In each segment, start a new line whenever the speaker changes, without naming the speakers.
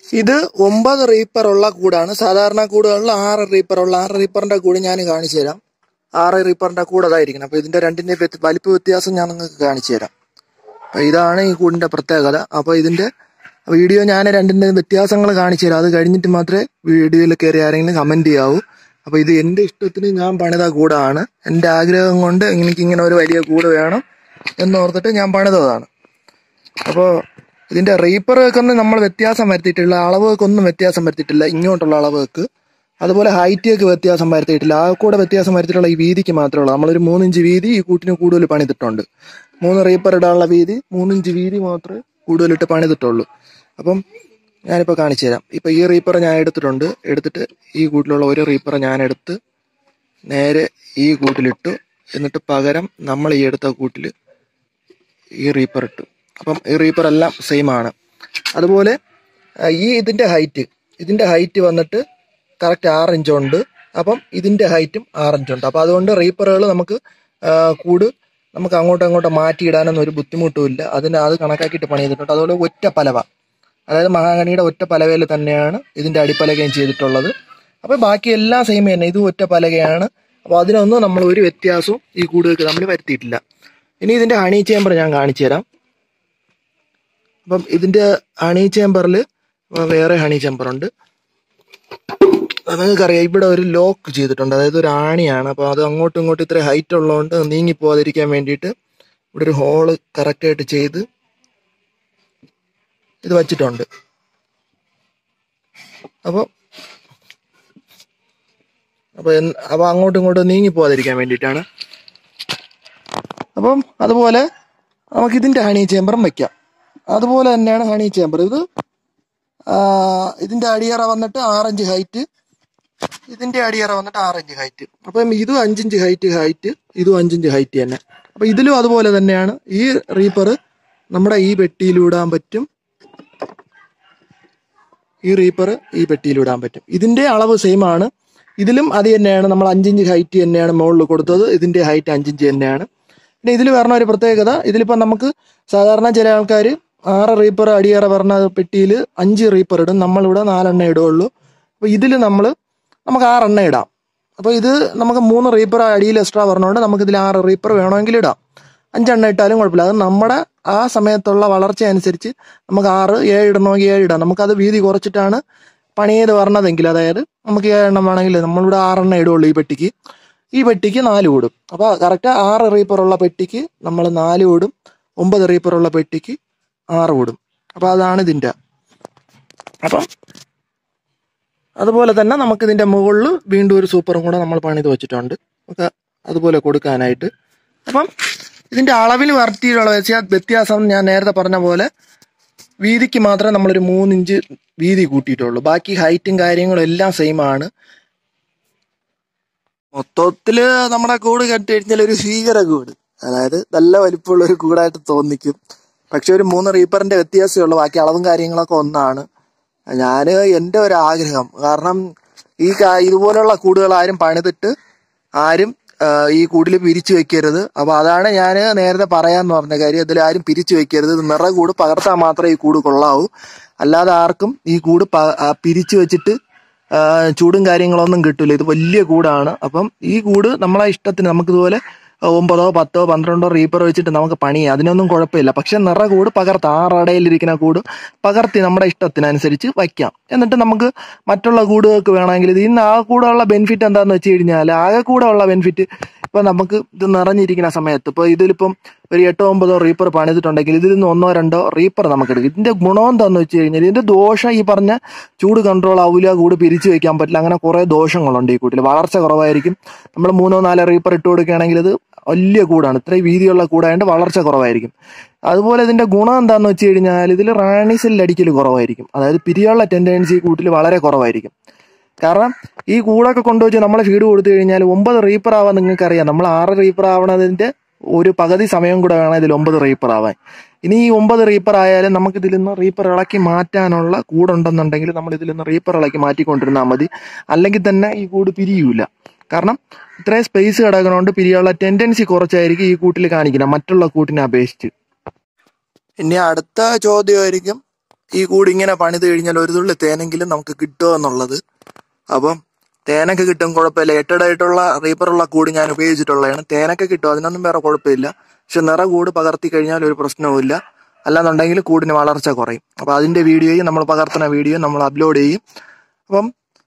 ഇത് ഒമ്പത് റീപ്പർ ഉള്ള കൂടാണ് സാധാരണ കൂടുകളിൽ ആറ് റീപ്പർ ഉള്ള ആറ് റീപ്പറിന്റെ കൂട് ഞാൻ കാണിച്ചു തരാം ആറ് റീപ്പറിന്റെ കൂട് അതായിരിക്കണം അപ്പൊ ഇതിന്റെ രണ്ടിന്റെ വ്യത്യ- വലിപ്പ വ്യത്യാസം ഞാൻ നിങ്ങൾക്ക് കാണിച്ചു തരാം അപ്പൊ ഇതാണ് ഈ കൂടിന്റെ പ്രത്യേകത അപ്പൊ ഇതിന്റെ വീഡിയോ ഞാൻ രണ്ടിന്റെ വ്യത്യാസങ്ങൾ കാണിച്ചു തരാം അത് കഴിഞ്ഞിട്ട് മാത്രമേ വീഡിയോയിൽ കയറി ആരെങ്കിലും കമന്റ് ചെയ്യാവൂ അപ്പൊ ഇത് എന്റെ ഇഷ്ടത്തിന് ഞാൻ പണിത കൂടാണ് എന്റെ ആഗ്രഹം കൊണ്ട് എനിക്ക് ഇങ്ങനെ ഒരു വലിയ കൂട് വേണം എന്നോർത്തിട്ട് ഞാൻ പണിതതാണ് അപ്പോൾ ഇതിന്റെ റീപ്പറുകൾക്കൊന്നും നമ്മൾ വ്യത്യാസം വരുത്തിയിട്ടില്ല അളവുകൾക്കൊന്നും വ്യത്യാസം വരുത്തിയിട്ടില്ല ഇങ്ങോട്ടുള്ള അളവുകൾക്ക് അതുപോലെ ഹൈറ്റിയൊക്കെ വ്യത്യാസം വരുത്തിയിട്ടില്ല ആ കൂടെ വ്യത്യാസം വരുത്തിയിട്ടുള്ള ഈ വീതിക്ക് മാത്രമേ ഉള്ളൂ നമ്മളൊരു മൂന്നിഞ്ച് വീതി ഈ കൂട്ടിന് കൂടുതൽ പണിതിട്ടുണ്ട് മൂന്ന് റീപ്പർ ഇടാനുള്ള വീതി മൂന്നിഞ്ച് വീതി മാത്രമേ കൂടുതലിട്ട് പണിതിട്ടുള്ളൂ അപ്പം ഞാനിപ്പോൾ കാണിച്ചു തരാം ഇപ്പം ഈ റീപ്പർ ഞാൻ എടുത്തിട്ടുണ്ട് എടുത്തിട്ട് ഈ കൂട്ടിലുള്ള ഒരു റീപ്പർ ഞാൻ എടുത്ത് നേരെ ഈ കൂട്ടിലിട്ടു എന്നിട്ട് പകരം നമ്മൾ ഈ എടുത്ത കൂട്ടിൽ ഈ റീപ്പർ ഇട്ടു അപ്പം ഈ റീപ്പർ എല്ലാം സെയിം ആണ് അതുപോലെ ആ, ഈ ഇതിന്റെ ഹൈറ്റ് ഇതിന്റെ ഹൈറ്റ് വന്നിട്ട് കറക്റ്റ് ആറ് ഇഞ്ച് ഉണ്ട് അപ്പം ഇതിന്റെ ഹൈറ്റും ആറ് ഇഞ്ച് ഉണ്ട് അപ്പം അതുകൊണ്ട് റീപ്പറുകൾ നമുക്ക് ആ, കൂട് നമുക്ക് അങ്ങോട്ടും അങ്ങോട്ടും മാറ്റിയിടാനൊന്നും ഒരു ബുദ്ധിമുട്ടുമില്ല അതിന് അത് കണക്കാക്കിയിട്ട് പണി ചെയ്തിട്ടുണ്ട് അതുപോലെ ഒറ്റ പലവ അതായത് മഹാഗണിയുടെ ഒറ്റ പലവയിൽ തന്നെയാണ് ഇതിന്റെ അടിപ്പലകയും ചെയ്തിട്ടുള്ളത് അപ്പൊ ബാക്കി എല്ലാം സെയിം തന്നെ ഇത് ഒറ്റ പലകയാണ് അപ്പൊ അതിനൊന്നും നമ്മൾ ഒരു വ്യത്യാസവും ഈ കൂടുകൾക്ക് തമ്മിൽ വരുത്തിയിട്ടില്ല ഇനി ഇതിന്റെ ഹണി ചേമ്പർ ഞാൻ കാണിച്ചു തരാം അപ്പം ഇതിന്റെ ഹണി ചേമ്പറിൽ വേറെ ഹണി ചേമ്പർ ഉണ്ട് നിങ്ങൾക്കറിയാം ഇവിടെ ഒരു ലോക്ക് ചെയ്തിട്ടുണ്ട് അതായത് ഒരു ആണിയാണ് അപ്പൊ അത് അങ്ങോട്ടും ഇങ്ങോട്ടും ഇത്ര ഹൈറ്റ് ഉള്ളതുകൊണ്ട് നീങ്ങി പോകാതിരിക്കാൻ വേണ്ടിയിട്ട് ഇവിടെ ഒരു ഹോള് കറക്റ്റ് ആയിട്ട് ചെയ്ത് ഇത് വച്ചിട്ടുണ്ട് അപ്പോൾ അപ്പോൾ അപ്പോൾ അങ്ങോട്ടും ഇങ്ങോട്ടും നീങ്ങി പോകാതിരിക്കാൻ വേണ്ടിയിട്ടാണ് അപ്പം അതുപോലെ നമുക്ക് ഇതിന്റെ ഹണി ചേമ്പറും വെക്കാം അതുപോലെ തന്നെയാണ് ഹണി ചേമ്പർ ഇത് ആ, ഇതിന്റെ അടിയറ വന്നിട്ട് ആറഞ്ച് ഹൈറ്റ് ഇതിന്റെ അടിയറ വന്നിട്ട് ആറഞ്ച് ഹൈറ്റ് അപ്പം ഇതും അഞ്ചിഞ്ച് ഹൈറ്റ് ഹൈറ്റ് ഇതും അഞ്ചിഞ്ച് ഹൈറ്റ് തന്നെ അപ്പൊ ഇതിലും അതുപോലെ തന്നെയാണ് ഈ റീപ്പർ നമ്മുടെ ഈ പെട്ടിയിലിടാൻ പറ്റും ഈ റീപ്പർ ഈ പെട്ടിയിലിടാൻ പറ്റും ഇതിന്റെ അളവ് സെയിം ആണ് ഇതിലും അത് തന്നെയാണ് നമ്മൾ അഞ്ചിഞ്ച് ഹൈറ്റ് തന്നെയാണ് മുകളിൽ കൊടുത്തത് ഇതിന്റെ ഹൈറ്റ് അഞ്ചിഞ്ച് തന്നെയാണ് പിന്നെ ഇതിൽ വരണ ഒരു പ്രത്യേകത ഇതിലിപ്പോ നമുക്ക് സാധാരണ ചില ആൾക്കാർ ആറ് റീപ്പർ അടിയറ പറഞ്ഞ പെട്ടിയിൽ അഞ്ച് റീപ്പർ ഇടും നമ്മളിവിടെ നാലെണ്ണ ഇടുകയുള്ളൂ അപ്പൊ ഇതിൽ നമ്മൾ നമുക്ക് ആറെണ്ണ ഇടാം അപ്പൊ ഇത് നമുക്ക് മൂന്ന് റീപ്പർ അടിയിൽ എക്സ്ട്രാ പറഞ്ഞുകൊണ്ട് നമുക്ക് ഇതിൽ ആറ് റീപ്പർ വേണമെങ്കിൽ ഇടാം അഞ്ചെണ്ണ ഇട്ടാലും കുഴപ്പമില്ല അത് നമ്മുടെ ആ സമയത്തുള്ള വളർച്ച അനുസരിച്ച് നമുക്ക് ആറ് ഏഴ് ഇടണമെങ്കിൽ ഏഴ് ഇടാം നമുക്കത് വീതി കുറച്ചിട്ടാണ് പണി ചെയ്ത് വരണതെങ്കിൽ അതായത് നമുക്ക് ഏഴെണ്ണം വേണമെങ്കിൽ നമ്മളിവിടെ ആറെണ്ണം ഇടുള്ളൂ ഈ പെട്ടിക്ക് ഈ പെട്ടിക്ക് നാല് കൂടും അപ്പോൾ കറക്റ്റ് ആറ് റീപ്പർ ഉള്ള പെട്ടിക്ക് നമ്മൾ നാല് കൂടും ഒമ്പത് റീപ്പർ ഉള്ള പെട്ടിക്ക് ആറ് കൂടും അപ്പോൾ അതാണ് ഇതിൻ്റെ അപ്പം അതുപോലെ തന്നെ നമുക്ക് ഇതിന്റെ മുകളിൽ വീണ്ടും ഒരു സൂപ്പറും കൂടെ നമ്മൾ പണിത് വെച്ചിട്ടുണ്ട് ഒക്കെ അതുപോലെ കൊടുക്കാനായിട്ട് അപ്പം ഇതിന്റെ അളവിൽ വർത്തിയുള്ള വെച്ചാൽ വ്യത്യാസം ഞാൻ നേരത്തെ പറഞ്ഞ പോലെ വീതിക്ക് മാത്രമേ നമ്മളൊരു മൂന്നിഞ്ച് വീതി കൂട്ടിയിട്ടുള്ളൂ ബാക്കി ഹൈറ്റും കാര്യങ്ങളും എല്ലാം സെയിം ആണ് മൊത്തത്തില് നമ്മുടെ കൂട് കണ്ടു കഴിഞ്ഞാൽ ഒരു ഭീകര കൂട് അതായത് നല്ല വലിപ്പമുള്ള ഒരു കൂടായിട്ട് തോന്നിക്കും പക്ഷെ ഒരു മൂന്ന് റീപ്പറിന്റെ വ്യത്യാസമേ ഉള്ളൂ ബാക്കി അളവും കാര്യങ്ങളൊക്കെ ഒന്നാണ് ഞാന് എന്റെ ഒരു ആഗ്രഹം കാരണം ഈ കാ- ഇതുപോലുള്ള കൂടുകൾ ആരും പണിതിട്ട് ആരും ആ, ഈ കൂടിൽ പിരിച്ചു വെക്കരുത് അപ്പൊ അതാണ് ഞാൻ നേരത്തെ പറയാന്ന് പറഞ്ഞ കാര്യം ഇതിൽ ആരും പിരിച്ചു വെക്കരുത് ഇത് നിറ കൂട് പകർത്താൻ മാത്രമേ ഈ കൂട് കൊള്ളാവൂ അല്ലാതെ ആർക്കും ഈ കൂട് പ- ആ, പിരിച്ചു വെച്ചിട്ട് ആ, ചൂടും കാര്യങ്ങളൊന്നും കിട്ടില്ല ഇത് വലിയ കൂടാണ് അപ്പം ഈ കൂട് നമ്മളെ ഇഷ്ടത്തിന് നമുക്കിതുപോലെ ഒമ്പതോ പത്തോ പന്ത്രണ്ടോ റീപ്പർ വെച്ചിട്ട് നമുക്ക് പണിയാം അതിനൊന്നും കുഴപ്പമില്ല പക്ഷെ നിറ കൂട് പകർത്താം ആറടയിലിരിക്കുന്ന കൂട് പകർത്തി നമ്മുടെ ഇഷ്ടത്തിനനുസരിച്ച് വയ്ക്കാം എന്നിട്ട് നമുക്ക് മറ്റുള്ള കൂടുകൾക്ക് വേണമെങ്കിൽ ഇത് ഇന്ന് ആ കൂടെയുള്ള ബെനിഫിറ്റ് എന്താന്ന് വെച്ച് കഴിഞ്ഞാൽ ആകെ കൂടെ ഉള്ള ബെനിഫിറ്റ് ഇപ്പൊ നമുക്ക് ഇത് നിറഞ്ഞിരിക്കുന്ന സമയത്ത് ഇപ്പൊ ഇതിലിപ്പം ഒരു എട്ടോ ഒമ്പതോ റീപ്പർ പണിതിട്ടുണ്ടെങ്കിൽ ഇതിൽ നിന്ന് ഒന്നോ രണ്ടോ റീപ്പർ നമുക്ക് എടുക്കും ഇതിന്റെ ഗുണം എന്താന്ന് വെച്ച് കഴിഞ്ഞാൽ ഇതിന്റെ ദോഷം ഈ പറഞ്ഞ ചൂട് കൺട്രോൾ ആവില്ല കൂട് പിരിച്ചു വെക്കാൻ പറ്റില്ല അങ്ങനെ കുറെ ദോഷങ്ങളുണ്ട് ഈ കൂട്ടിൽ വളർച്ച കുറവായിരിക്കും നമ്മൾ മൂന്നോ നാലോ റീപ്പർ ഇട്ട് കൊടുക്കുകയാണെങ്കിൽ ഇത് വലിയ കൂടാണ് ഇത്രയും വീതിയുള്ള കൂടായതുകൊണ്ട് വളർച്ച കുറവായിരിക്കും അതുപോലെ ഇതിന്റെ ഗുണം എന്താന്ന് വെച്ച് കഴിഞ്ഞാൽ ഇതിൽ റാണിസിൽ അടിക്കൽ കുറവായിരിക്കും അതായത് പിരിയുള്ള ടെൻഡൻസി കൂട്ടിൽ വളരെ കുറവായിരിക്കും കാരണം ഈ കൂടൊക്കെ കൊണ്ടുവച്ച് നമ്മൾ ഫീഡ് കൊടുത്തു കഴിഞ്ഞാൽ ഒമ്പത് റീപ്പർ ആവാൻ നിങ്ങൾക്ക് അറിയാം നമ്മൾ ആറ് റീപ്പർ ആവണതിന്റെ ഒരു പകുതി സമയം കൂടെ വേണം ഇതിൽ ഒമ്പത് റീപ്പർ ആവാൻ ഇനി ഈ ഒമ്പത് റീപ്പർ ആയാലും നമുക്ക് ഇതിൽ നിന്ന് റീപ്പർ ഇളക്കി മാറ്റാനുള്ള കൂടുണ്ടെന്നുണ്ടെങ്കിൽ നമ്മൾ ഇതിൽ നിന്ന് റീപ്പർ ഇളക്കി മാറ്റിക്കൊണ്ടിരുന്നാൽ മതി അല്ലെങ്കിൽ തന്നെ ഈ കൂട് പിരിയൂല കാരണം ഇത്രയും സ്പേസ് കിടക്കണോണ്ട് പിരിയാനുള്ള ടെൻഡൻസി കുറച്ചായിരിക്കും ഈ കൂട്ടിൽ കാണിക്കുന്നത് മറ്റുള്ള കൂട്ടിനെ അപേക്ഷിച്ച് ഇനി അടുത്ത ചോദ്യമായിരിക്കും ഈ കൂട് ഇങ്ങനെ പണിത് കഴിഞ്ഞാൽ ഒരു തുള്ളി തേനെങ്കിലും നമുക്ക് കിട്ടുമോ എന്നുള്ളത് അപ്പം തേനൊക്കെ കിട്ടും കുഴപ്പമില്ല എട്ടടായിട്ടുള്ള റീപ്പറുള്ള കൂട് ഞാൻ ഉപയോഗിച്ചിട്ടുള്ളതാണ് തേനൊക്കെ കിട്ടും അതിനൊന്നും വേറെ കുഴപ്പമില്ല പക്ഷെ നിറ കൂട് പകർത്തി കഴിഞ്ഞാൽ ഒരു പ്രശ്നവുമില്ല അല്ലാന്നുണ്ടെങ്കിൽ കൂടിന് വളർച്ച കുറയും അപ്പൊ അതിന്റെ വീഡിയോയും നമ്മൾ പകർത്തുന്ന വീഡിയോ നമ്മൾ അപ്ലോഡ് ചെയ്യും അപ്പം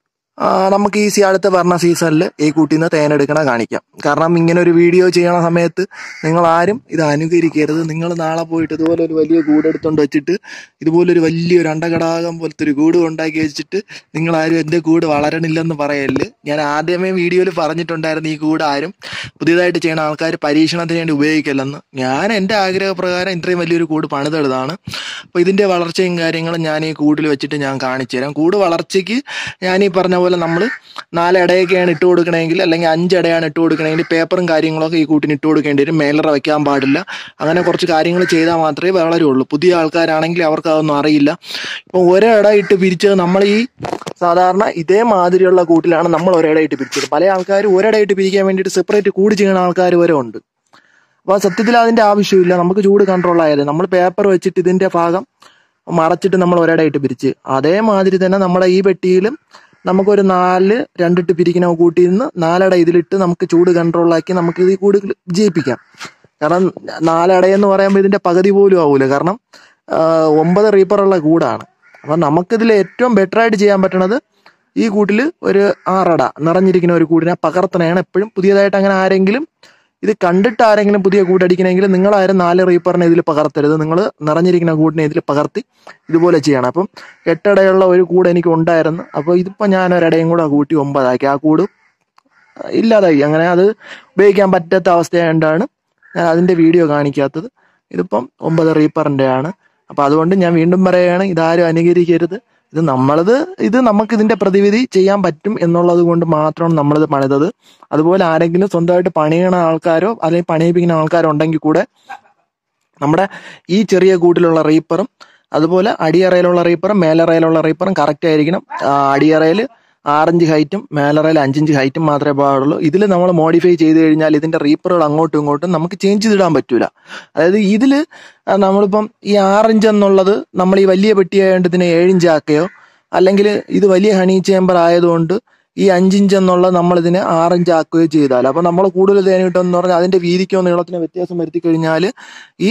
ആ, നമുക്ക് ഈസി അടുത്ത പറഞ്ഞ സീസണിൽ ഈ കൂട്ടിൽ നിന്ന് തേനെടുക്കണ കാണിക്കാം കാരണം ഇങ്ങനെ ഒരു വീഡിയോ ചെയ്യണ സമയത്ത് നിങ്ങൾ ആരും ഇത് അനുകരിക്കരുത് നിങ്ങൾ നാളെ പോയിട്ട് ഇതുപോലെ ഒരു വലിയ കൂട് എടുത്തോണ്ട് വെച്ചിട്ട് ഇതുപോലെ ഒരു വലിയൊരു അണ്ടകടാകം പോലത്തെ ഒരു കൂട് ഉണ്ടാക്കി വെച്ചിട്ട് നിങ്ങൾ ആരും എന്റെ കൂട് വളരണില്ലെന്ന് പറയല് ഞാൻ ആദ്യമേ വീഡിയോയിൽ പറഞ്ഞിട്ടുണ്ടായിരുന്നു ഈ കൂട് ആരും പുതിയതായിട്ട് ചെയ്യുന്ന ആൾക്കാർ പരീക്ഷണത്തിന് വേണ്ടി ഉപയോഗിക്കല്ലെന്ന് ഞാൻ എൻ്റെ ആഗ്രഹപ്രകാരം ഇത്രയും വലിയൊരു കൂട് പണിതെടുതാണ് അപ്പോൾ ഇതിന്റെ വളർച്ചയും കാര്യങ്ങളും ഞാൻ ഈ കൂടിൽ വെച്ചിട്ട് ഞാൻ കാണിച്ചു തരാം കൂട് വളർച്ചയ്ക്ക് ഞാൻ ഈ പറഞ്ഞ പോലെ നമ്മൾ നാലിടയൊക്കെയാണ് ഇട്ട് കൊടുക്കണമെങ്കിൽ അല്ലെങ്കിൽ അഞ്ചിടയാണ് ഇട്ട് കൊടുക്കണമെങ്കിൽ പേപ്പറും കാര്യങ്ങളൊക്കെ ഈ കൂട്ടിന് ഇട്ട് കൊടുക്കേണ്ടി വരും മേലറ വെക്കാൻ പാടില്ല അങ്ങനെ കുറച്ച് കാര്യങ്ങൾ ചെയ്താൽ മാത്രമേ വളരുള്ളൂ പുതിയ ആൾക്കാരാണെങ്കിൽ അവർക്ക് അതൊന്നും അറിയില്ല ഇപ്പം ഒരിട ഇട്ട് പിരിച്ചത് നമ്മൾ ഈ സാധാരണ ഇതേ മാതിരിയുള്ള കൂട്ടിലാണ് നമ്മൾ ഒരിട ഇട്ട് പിരിച്ചത് പല ആൾക്കാർ ഒരിട ഇട്ട് പിരിക്കാൻ വേണ്ടിയിട്ട് സെപ്പറേറ്റ് കൂടി ചെയ്യുന്ന ആൾക്കാർ വരെ ഉണ്ട് അപ്പൊ സത്യത്തിൽ അതിന്റെ ആവശ്യമില്ല നമുക്ക് ചൂട് കൺട്രോൾ ആയത് നമ്മൾ പേപ്പർ വെച്ചിട്ട് ഇതിന്റെ ഭാഗം മറച്ചിട്ട് നമ്മൾ ഒരിടയിട്ട് പിരിച്ച് അതേമാതിരി തന്നെ നമ്മുടെ ഈ പെട്ടിയിലും നമുക്കൊരു നാല് രണ്ടിട്ട് പിരിക്കുന്ന കൂട്ടിയിൽ നിന്ന് നാലട ഇതിലിട്ട് നമുക്ക് ചൂട് കൺട്രോളാക്കി നമുക്ക് ഇത് കൂട് ജയിപ്പിക്കാം കാരണം നാലട എന്ന് പറയുമ്പോൾ ഇതിന്റെ പകുതി പോലും ആവൂല കാരണം ആ, ഒമ്പത് റീപ്പറുള്ള കൂടാണ് അപ്പൊ നമുക്കിതിൽ ഏറ്റവും ബെറ്റർ ആയിട്ട് ചെയ്യാൻ പറ്റണത് ഈ കൂട്ടിൽ ഒരു ആറട നിറഞ്ഞിരിക്കുന്ന ഒരു കൂടിനെ പകർത്തണയാണ് എപ്പോഴും പുതിയതായിട്ട് അങ്ങനെ ആരെങ്കിലും ഇത് കണ്ടിട്ട് ആരെങ്കിലും പുതിയ കൂടടിക്കണമെങ്കിൽ നിങ്ങൾ ആരും നാല് റീപ്പറിനെ ഇതിൽ പകർത്തരുത് നിങ്ങൾ നിറഞ്ഞിരിക്കുന്ന കൂടിനെ ഇതിൽ പകർത്തി ഇതുപോലെ ചെയ്യണം അപ്പം എട്ടടയുള്ള ഒരു കൂട് എനിക്ക് ഉണ്ടായിരുന്നു അപ്പോൾ ഇതിപ്പോ ഞാൻ ഒരിടയും കൂടെ കൂട്ടി ഒമ്പതാക്കി ആ കൂട് ഇല്ലാതായി അങ്ങനെ അത് ഉപയോഗിക്കാൻ പറ്റാത്ത അവസ്ഥയായതുകൊണ്ടാണ് ഞാൻ അതിന്റെ വീഡിയോ കാണിക്കാത്തത് ഇതിപ്പം ഒമ്പത് റീപ്പറിന്റെ ആണ് അപ്പൊ അതുകൊണ്ട് ഞാൻ വീണ്ടും പറയുകയാണ് ഇതാരും അനുകരിക്കരുത് ഇത് നമ്മളത് ഇത് നമുക്ക് ഇതിന്റെ പ്രതിവിധി ചെയ്യാൻ പറ്റും എന്നുള്ളത് കൊണ്ട് മാത്രമാണ് നമ്മളിത് പണിതത് അതുപോലെ ആരെങ്കിലും സ്വന്തമായിട്ട് പണിയണ ആൾക്കാരോ അല്ലെങ്കിൽ പണിയിപ്പിക്കുന്ന ആൾക്കാരോ ഉണ്ടെങ്കിൽ കൂടെ നമ്മുടെ ഈ ചെറിയ കൂട്ടിലുള്ള റീപ്പറും അതുപോലെ അടിയറയിലുള്ള റീപ്പറും മേലറയിലുള്ള റീപ്പറും കറക്റ്റ് ആയിരിക്കണം ആ, അടിയറയിൽ ആറഞ്ച് ഹൈറ്റും മേലറയിൽ അഞ്ചിഞ്ച് ഹൈറ്റും മാത്രമേ പാടുള്ളൂ ഇതിൽ നമ്മൾ മോഡിഫൈ ചെയ്ത് കഴിഞ്ഞാൽ ഇതിന്റെ റീപ്പറുകൾ അങ്ങോട്ടും ഇങ്ങോട്ടും നമുക്ക് ചേഞ്ച് ചെയ്തിടാൻ പറ്റൂല അതായത് ഇതിൽ നമ്മളിപ്പം ഈ ആറിഞ്ച് എന്നുള്ളത് നമ്മൾ ഈ വലിയ പെട്ടിയായതുകൊണ്ട് ഇതിനെ ഏഴിഞ്ച് ആക്കുകയോ അല്ലെങ്കിൽ ഇത് വലിയ ഹണി ചേമ്പർ ആയതുകൊണ്ട് ഈ അഞ്ചിഞ്ച് എന്നുള്ള നമ്മൾ ഇതിനെ ആറിഞ്ച് ആക്കുകയോ ചെയ്താൽ അപ്പൊ നമ്മൾ കൂടുതൽ തേൻ കിട്ടുമെന്ന് പറഞ്ഞാൽ അതിന്റെ വീതിക്കോ നീളത്തിനോ വ്യത്യാസം വരുത്തി കഴിഞ്ഞാൽ ഈ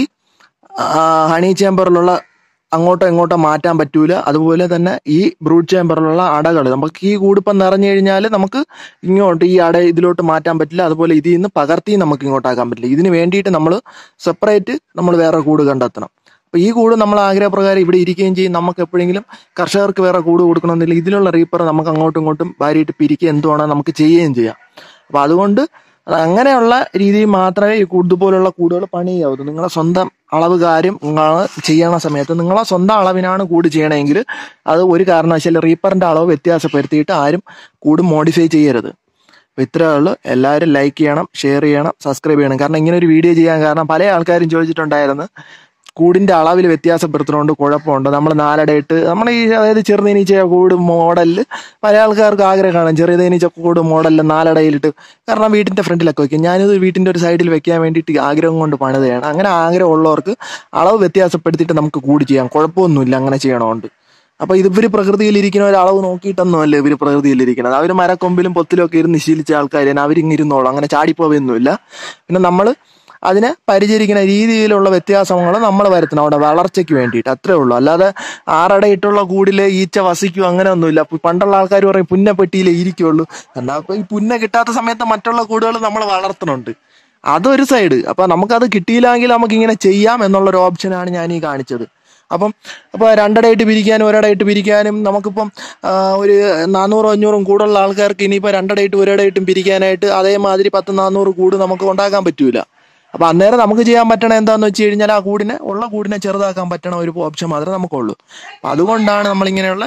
ആ, ഹണി ചേമ്പറിലുള്ള അങ്ങോട്ടോ ഇങ്ങോട്ടോ മാറ്റാൻ പറ്റൂല അതുപോലെ തന്നെ ഈ ബ്രൂഡ് ചേമ്പറിലുള്ള അടകൾ നമുക്ക് ഈ കൂടിപ്പം നിറഞ്ഞു കഴിഞ്ഞാൽ നമുക്ക് ഇങ്ങോട്ട് ഈ അട ഇതിലോട്ട് മാറ്റാൻ പറ്റില്ല അതുപോലെ ഇതിൽ നിന്ന് പകർത്തി നമുക്ക് ഇങ്ങോട്ടാക്കാൻ പറ്റില്ല ഇതിന് വേണ്ടിയിട്ട് നമ്മൾ സെപ്പറേറ്റ് നമ്മൾ വേറെ കൂട് കണ്ടെത്തണം അപ്പൊ ഈ കൂട് നമ്മൾ ആഗ്രഹപ്രകാരം ഇവിടെ ഇരിക്കുകയും ചെയ്യും നമുക്ക് എപ്പോഴെങ്കിലും കർഷകർക്ക് വേറെ കൂട് കൊടുക്കണമെന്നില്ല ഇതിലുള്ള റീപ്പർ നമുക്ക് അങ്ങോട്ടും ഇങ്ങോട്ടും ഭാര്യയിട്ട് പിരിക്കുക എന്തുവാണോ നമുക്ക് ചെയ്യുകയും ചെയ്യാം അപ്പൊ അതുകൊണ്ട് അങ്ങനെയുള്ള രീതിയിൽ മാത്രമേ ഈ കൂട് പോലുള്ള കൂടുകൾ പണിയാവൂ നിങ്ങളെ സ്വന്തം അളവ് കാര്യം നിങ്ങൾ ചെയ്യണ സമയത്ത് നിങ്ങളെ സ്വന്തം അളവിനാണ് കൂട് ചെയ്യണമെങ്കിൽ അത് ഒരു കാരണവശാലും റീപ്പറിന്റെ അളവ് വ്യത്യാസപ്പെടുത്തിയിട്ട് ആരും കൂട് മോഡിഫൈ ചെയ്യരുത് അപ്പൊ ഇത്രയേ ഉള്ളൂ എല്ലാവരും ലൈക്ക് ചെയ്യണം ഷെയർ ചെയ്യണം സബ്സ്ക്രൈബ് ചെയ്യണം കാരണം ഇങ്ങനെ ഒരു വീഡിയോ ചെയ്യാൻ കാരണം പല ആൾക്കാരും ചോദിച്ചിട്ടുണ്ടായിരുന്നു കൂടിന്റെ അളവിൽ വ്യത്യാസപ്പെടുത്തുന്നതുകൊണ്ട് കുഴപ്പമുണ്ട് നമ്മൾ നാലടയിട്ട് നമ്മൾ ഈ അതായത് ചെറുതേനീച്ച കൂട് മോഡലിൽ പല ആൾക്കാർക്ക് ആഗ്രഹം കാണും ചെറുതേനീച്ച കൂട് മോഡലിൽ നാലടയിലിട്ട് കാരണം വീട്ടിന്റെ ഫ്രണ്ടിലൊക്കെ വെക്കും ഞാനിത് വീട്ടിന്റെ ഒരു സൈഡിൽ വെക്കാൻ വേണ്ടിയിട്ട് ആഗ്രഹം കൊണ്ട് പണിതയാണ് അങ്ങനെ ആഗ്രഹമുള്ളവർക്ക് അളവ് വ്യത്യാസപ്പെടുത്തിയിട്ട് നമുക്ക് കൂടി ചെയ്യാം കുഴപ്പമൊന്നുമില്ല അങ്ങനെ ചെയ്യണോണ്ട് അപ്പൊ ഇത് ഇവര് പ്രകൃതിയിൽ ഇരിക്കുന്ന ഒരു അളവ് നോക്കിയിട്ടൊന്നുമല്ല ഇവര് പ്രകൃതിയിൽ ഇരിക്കുന്നത് അവര് മരക്കൊമ്പിലും പൊത്തിലും ഒക്കെ ഇരുന്ന് ശീലിച്ച ആൾക്കാരാണ് അവരിങ്ങിരുന്നോളും അങ്ങനെ ചാടിപ്പോവൊന്നുമില്ല പിന്നെ നമ്മൾ അതിനെ പരിചരിക്കുന്ന രീതിയിലുള്ള വ്യത്യാസങ്ങൾ നമ്മൾ വരുത്തണം അവിടെ വളർച്ചയ്ക്ക് വേണ്ടിയിട്ട് അത്രേ ഉള്ളൂ അല്ലാതെ ആറടയിട്ടുള്ള കൂടില് ഈച്ച വസിക്കും അങ്ങനെ ഒന്നുമില്ല അപ്പൊ പണ്ടുള്ള ആൾക്കാർ പറയും പുന്നപ്പെട്ടിയിലേ ഇരിക്കുള്ളൂ എന്നാൽ അപ്പൊ ഈ പുന്ന കിട്ടാത്ത സമയത്ത് മറ്റുള്ള കൂടുകൾ നമ്മൾ വളർത്തുന്നുണ്ട് അതൊരു സൈഡ് അപ്പൊ നമുക്കത് കിട്ടിയില്ലെങ്കിൽ നമുക്ക് ഇങ്ങനെ ചെയ്യാം എന്നുള്ള ഒരു ഓപ്ഷനാണ് ഞാൻ ഈ കാണിച്ചത് അപ്പം അപ്പൊ രണ്ടടയിട്ട് പിരിക്കാനും ഒരിടയിട്ട് പിരിക്കാനും നമുക്കിപ്പം ആ, ഒരു നാനൂറും അഞ്ഞൂറും കൂടുള്ള ആൾക്കാർക്ക് ഇനിയിപ്പോ രണ്ടടയിട്ട് ഒരിടയിട്ടും പിരിക്കാനായിട്ട് അതേമാതിരി പത്ത് നാനൂറ് കൂട് നമുക്ക് ഉണ്ടാക്കാൻ പറ്റൂല അപ്പൊ അന്നേരം നമുക്ക് ചെയ്യാൻ പറ്റണ എന്താന്ന് വെച്ച് കഴിഞ്ഞാൽ ആ കൂടിനെ ഉള്ള കൂടിനെ ചെറുതാക്കാൻ പറ്റണ ഒരു ഓപ്ഷൻ മാത്രമേ നമുക്കുള്ളൂ അപ്പൊ അതുകൊണ്ടാണ് നമ്മൾ ഇങ്ങനെയുള്ള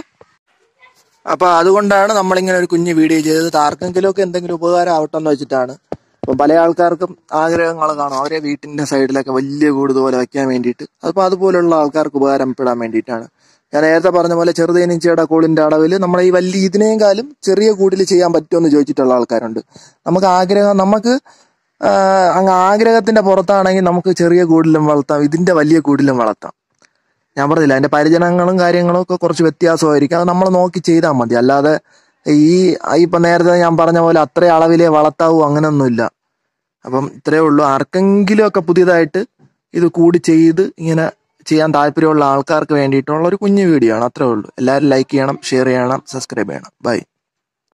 അപ്പൊ അതുകൊണ്ടാണ് നമ്മളിങ്ങനെ ഒരു കുഞ്ഞു വീഡിയോ ചെയ്തത് ആർക്കെങ്കിലും ഒക്കെ എന്തെങ്കിലും ഉപകാരം ആവട്ടെ എന്ന് വെച്ചിട്ടാണ് അപ്പം പല ആൾക്കാർക്കും ആഗ്രഹങ്ങൾ കാണും അവരെ വീട്ടിന്റെ സൈഡിലൊക്കെ വലിയ കൂട് പോലെ വെക്കാൻ വേണ്ടിയിട്ട് അപ്പൊ അതുപോലുള്ള ആൾക്കാർക്ക് ഉപകാരപ്പെടാൻ വേണ്ടിയിട്ടാണ് ഞാൻ നേരത്തെ പറഞ്ഞ പോലെ ചെറുതേനീച്ചയുടെ കൂടിന്റെ അളവിൽ നമ്മളെ ഈ വലിയ ഇതിനേയും കാലം ചെറിയ കൂടിൽ ചെയ്യാൻ പറ്റുമെന്ന് ചോദിച്ചിട്ടുള്ള ആൾക്കാരുണ്ട് നമുക്ക് ആഗ്രഹം നമുക്ക് ആഹ് അങ്ങ് ആഗ്രഹത്തിന്റെ പുറത്താണെങ്കിൽ നമുക്ക് ചെറിയ കൂടിലും വളർത്താം ഇതിന്റെ വലിയ കൂടിലും വളർത്താം ഞാൻ പറഞ്ഞില്ല അതിന്റെ പരിചരണങ്ങളും കാര്യങ്ങളും ഒക്കെ കുറച്ച് വ്യത്യാസമായിരിക്കും അത് നമ്മൾ നോക്കി ചെയ്താൽ മതി അല്ലാതെ ഈ ഇപ്പൊ നേരത്തെ ഞാൻ പറഞ്ഞ പോലെ അത്ര അളവിലെ വളർത്താവൂ അങ്ങനെയൊന്നുമില്ല അപ്പം ഇത്രയേ ഉള്ളൂ ആർക്കെങ്കിലും ഒക്കെ പുതിയതായിട്ട് ഇത് കൂടി ചെയ്ത് ഇങ്ങനെ ചെയ്യാൻ താല്പര്യമുള്ള ആൾക്കാർക്ക് വേണ്ടിയിട്ടുള്ള ഒരു കുഞ്ഞു വീഡിയോ ആണ് അത്രേ ഉള്ളൂ എല്ലാവരും ലൈക്ക് ചെയ്യണം ഷെയർ ചെയ്യണം സബ്സ്ക്രൈബ് ചെയ്യണം ബൈ